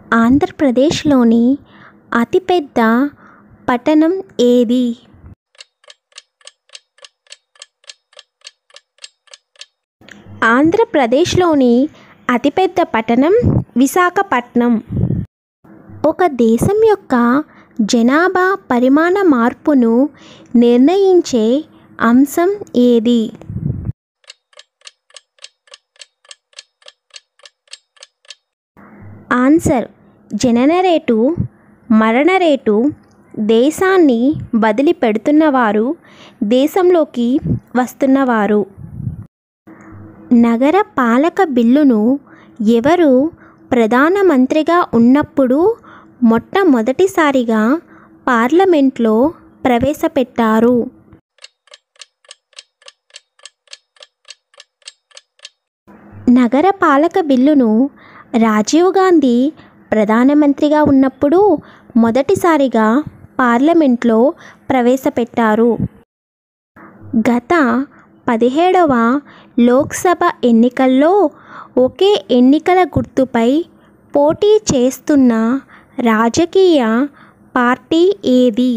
ఆంధ్రప్రదేశ్లోని అతిపెద్ద పట్టణం ఏది ఆంధ్రప్రదేశ్లోని అతిపెద్ద పట్టణం విశాఖపట్నం ఒక దేశం యొక్క జనాభా పరిమాణ మార్పును నిర్ణయించే అంశం ఏది ఆన్సర్ జనన రేటు మరణ రేటు దేశాన్ని వదిలిపెడుతున్నవారు దేశంలోకి వస్తున్నవారు నగర పాలక బిల్లును ఎవరు ప్రధానమంత్రిగా ఉన్నప్పుడు మొట్టమొదటిసారిగా పార్లమెంట్లో ప్రవేశపెట్టారు నగర పాలక బిల్లును రాజీవ్ గాంధీ ప్రధానమంత్రిగా ఉన్నప్పుడు మొదటిసారిగా పార్లమెంట్లో ప్రవేశపెట్టారు గత పదిహేడవ లోక్సభ ఎన్నికల్లో ఒకే ఎన్నికల గుర్తుపై పోటీ చేస్తున్న రాజకీయ పార్టీ ఏది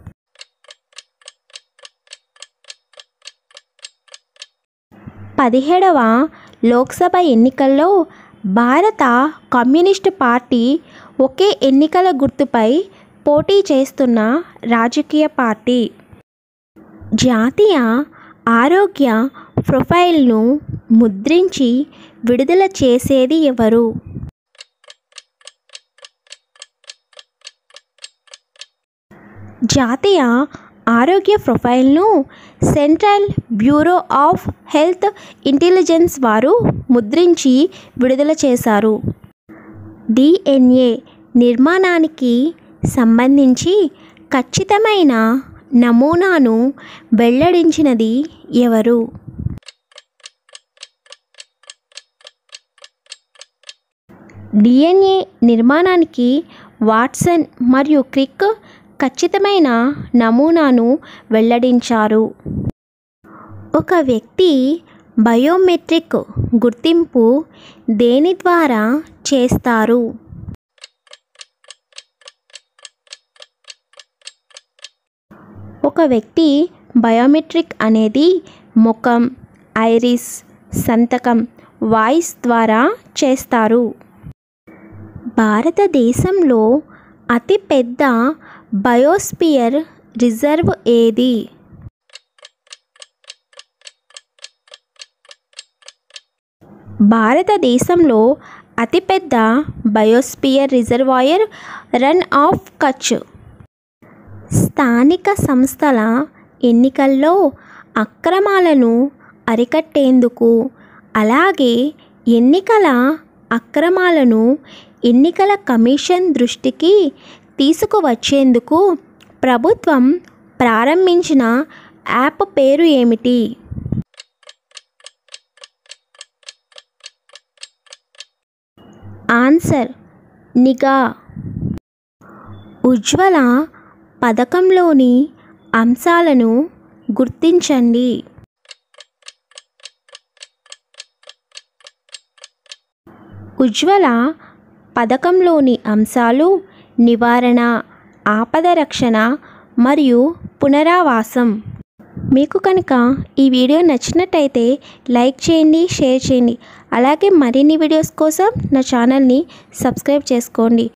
పదిహేడవ లోక్సభ ఎన్నికల్లో భారత కమ్యూనిస్టు పార్టీ ఒకే ఎన్నికల గుర్తుపై పోటీ చేస్తున్న రాజకీయ పార్టీ జాతీయ ఆరోగ్య ప్రొఫైల్ను ముద్రించి విడుదల చేసేది ఎవరు జాతీయ ఆరోగ్య ప్రొఫైల్ను central bureau of health intelligence వారు ముద్రించి విడుదల చేశారు డిఎన్ఏ నిర్మాణానికి సంబంధించి ఖచ్చితమైన నమూనాను వెల్లడించినది ఎవరు డిఎన్ఏ నిర్మాణానికి వాట్సన్ మరియు క్రిక్ ఖచ్చితమైన నమూనాను వెల్లడించారు ఒక వ్యక్తి బయోమెట్రిక్ గుర్తింపు దేని ద్వారా చేస్తారు ఒక వ్యక్తి బయోమెట్రిక్ అనేది ముఖం ఐరిస్ సంతకం వాయిస్ ద్వారా చేస్తారు భారతదేశంలో అతిపెద్ద బయోస్పియర్ రిజర్వ్ ఏది భారతదేశంలో అతిపెద్ద biosphere reservoir run of Kutch స్థానిక సంస్థల ఎన్నికల్లో అక్రమాలను అరికట్టేందుకు అలాగే ఎన్నికల అక్రమాలను ఎన్నికల కమిషన్ దృష్టికి తీసుకువచ్చేందుకు ప్రభుత్వం ప్రారంభించిన యాప్ పేరు ఏమిటి ఆన్సర్ నిఘా ఉజ్వల పథకంలోని అంశాలను గుర్తించండి ఉజ్వల పథకంలోని అంశాలు నివారణ ఆపద రక్షణ మరియు పునరావాసం మీకు కనుక ఈ వీడియో నచ్చినట్టయితే లైక్ చేయండి షేర్ చేయండి అలాగే మరిన్ని వీడియోస్ కోసం నా ఛానల్ని సబ్స్క్రైబ్ చేసుకోండి